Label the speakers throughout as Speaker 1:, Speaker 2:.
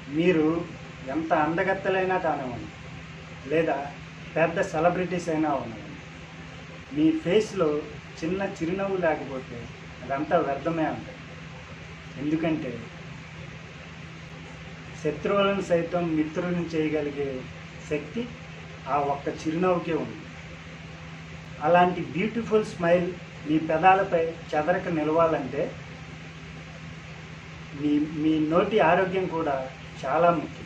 Speaker 1: మీరు ఎంత అందగత్తెలైనా కానివ్వండి లేదా పెద్ద సెలబ్రిటీస్ అయినా ఉన్నవండి మీ ఫేస్లో చిన్న చిరునవ్వు లేకపోతే అదంతా వ్యర్థమే అంటారు ఎందుకంటే శత్రువులను సైతం మిత్రులను చేయగలిగే శక్తి ఆ ఒక్క చిరునవ్వుకే ఉంది అలాంటి బ్యూటిఫుల్ స్మైల్ మీ పెదాలపై చెదరక నిలవాలంటే మీ మీ నోటి ఆరోగ్యం కూడా చాలా ముఖ్యం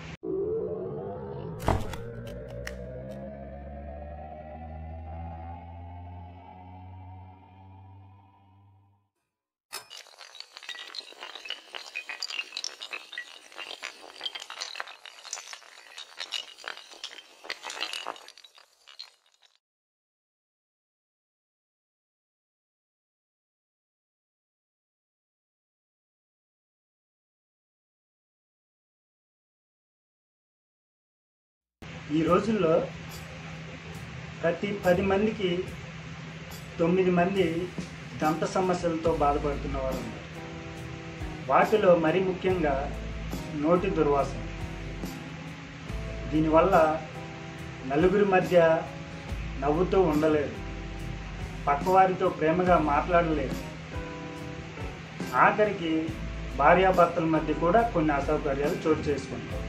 Speaker 1: ఈ రోజుల్లో ప్రతి పది మందికి తొమ్మిది మంది దంత సమస్యలతో బాధపడుతున్న వారు ఉన్నారు వాటిలో మరి ముఖ్యంగా నోటి దుర్వాసన దీనివల్ల నలుగురి మధ్య నవ్వుతూ ఉండలేరు పక్కవారితో ప్రేమగా మాట్లాడలేరు ఆఖరికి భార్యాభర్తల మధ్య కూడా కొన్ని అసౌకర్యాలు చోటు చేసుకుంటారు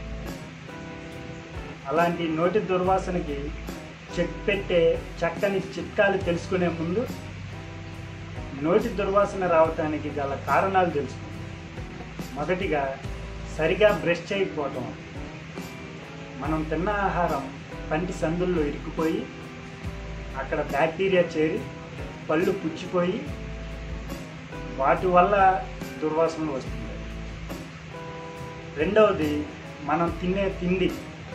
Speaker 1: అలాంటి నోటి దుర్వాసనకి చెక్ పెట్టే చక్కని చిట్కాలు తెలుసుకునే ముందు నోటి దుర్వాసన రావటానికి గల కారణాలు తెలుసుకుందాం మొదటిగా సరిగా బ్రష్ చేయకపోవటం మనం తిన్న ఆహారం పంటి సందుల్లో ఇరుక్కుపోయి అక్కడ బ్యాక్టీరియా చేరి పళ్ళు పుచ్చిపోయి వాటి వల్ల దుర్వాసనలు వస్తుంది రెండవది మనం తినే తిండి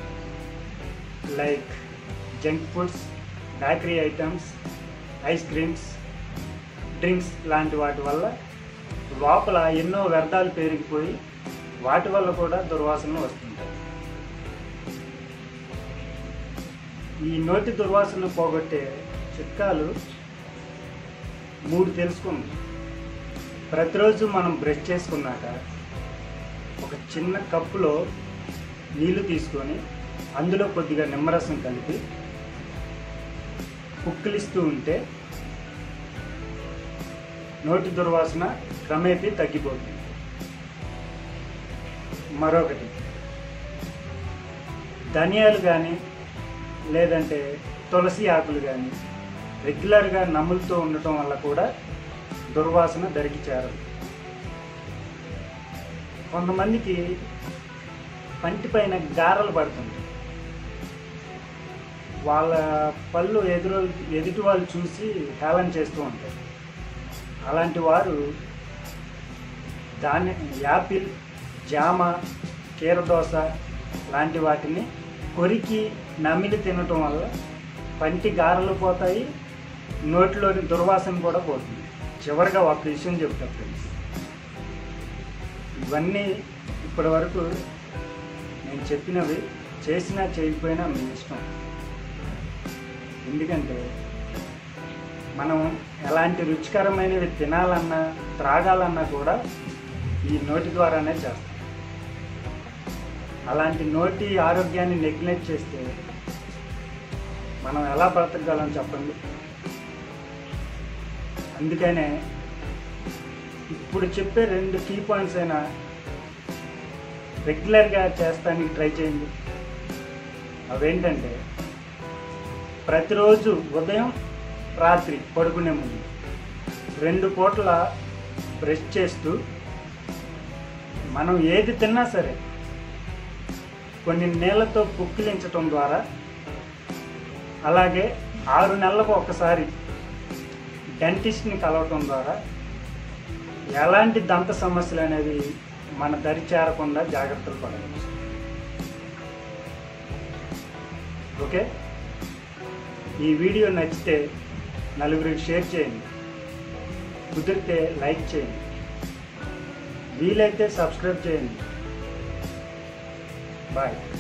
Speaker 1: like junk foods bakery items ice creams drinks లాంటి వాటి వల్ల లోపల ఎన్నో వ్యర్థాలు పెరిగిపోయి వాటి వల్ల కూడా దుర్వాసనలు వస్తుంటాయి ఈ నోటి దుర్వాసనలు పోగొట్టే చిట్కాలు మూడు తెలుసుకుందాం ప్రతిరోజు మనం బ్రష్ చేసుకున్నాక ఒక చిన్న కప్పులో నీళ్లు తీసుకొని అందులో కొద్దిగా నిమ్మరసం కలిపి పుక్కిలిస్తూ ఉంటే నోటి దుర్వాసన క్రమేపీ తగ్గిపోతుంది మరొకటి ధనియాలు కానీ లేదంటే తులసి ఆకులు కానీ రెగ్యులర్గా నములుతూ ఉండటం వల్ల కూడా దుర్వాసన దరికి చేరదు కొంతమందికి పంటి పైన గారలు పడుతుంది వాళ్ళ పళ్ళు ఎదురు ఎదుటి వాళ్ళు చూసి హేళన చేస్తూ ఉంటారు అలాంటి వారు దాని యాపిల్ జామ కీరదోస లాంటి వాటిని కొరికి నమిలి తినటం వల్ల పంటి గారెలు పోతాయి నోటిలోని దుర్వాసన కూడా పోతుంది చివరిగా ఒక విషయం చెప్తా ఫ్రెండ్స్ ఇవన్నీ ఇప్పటి వరకు నేను చెప్పినవి చేసినా చేయకపోయినా మీ ఇష్టం ఎందుకంటే మనం ఎలాంటి రుచికరమైనవి తినాలన్నా త్రాగాలన్నా కూడా ఈ నోటి ద్వారానే చేస్తాం అలాంటి నోటి ఆరోగ్యాన్ని నెగ్లెక్ట్ చేస్తే మనం ఎలా బ్రతకగలం చెప్పండి అందుకనే ఇప్పుడు చెప్పే రెండు కీ పాయింట్స్ అయినా రెగ్యులర్గా చేస్తానికి ట్రై చేయండి అవేంటంటే ప్రతిరోజు ఉదయం రాత్రి పడుకునే ముందు రెండు పూటల బ్రష్ చేస్తూ మనం ఏది తిన్నా సరే కొన్ని నీళ్ళతో పుక్కిలించటం ద్వారా అలాగే ఆరు నెలలకు ఒకసారి డెంటిస్ట్ని కలవటం ద్వారా ఎలాంటి దంత సమస్యలు అనేవి మన దరి చేరకుండా జాగ్రత్తలు పడవచ్చు ఓకే ఈ వీడియో నచ్చితే నలుగురికి షేర్ చేయండి కుదిరితే లైక్ చేయండి వీలైతే సబ్స్క్రైబ్ చేయండి బాయ్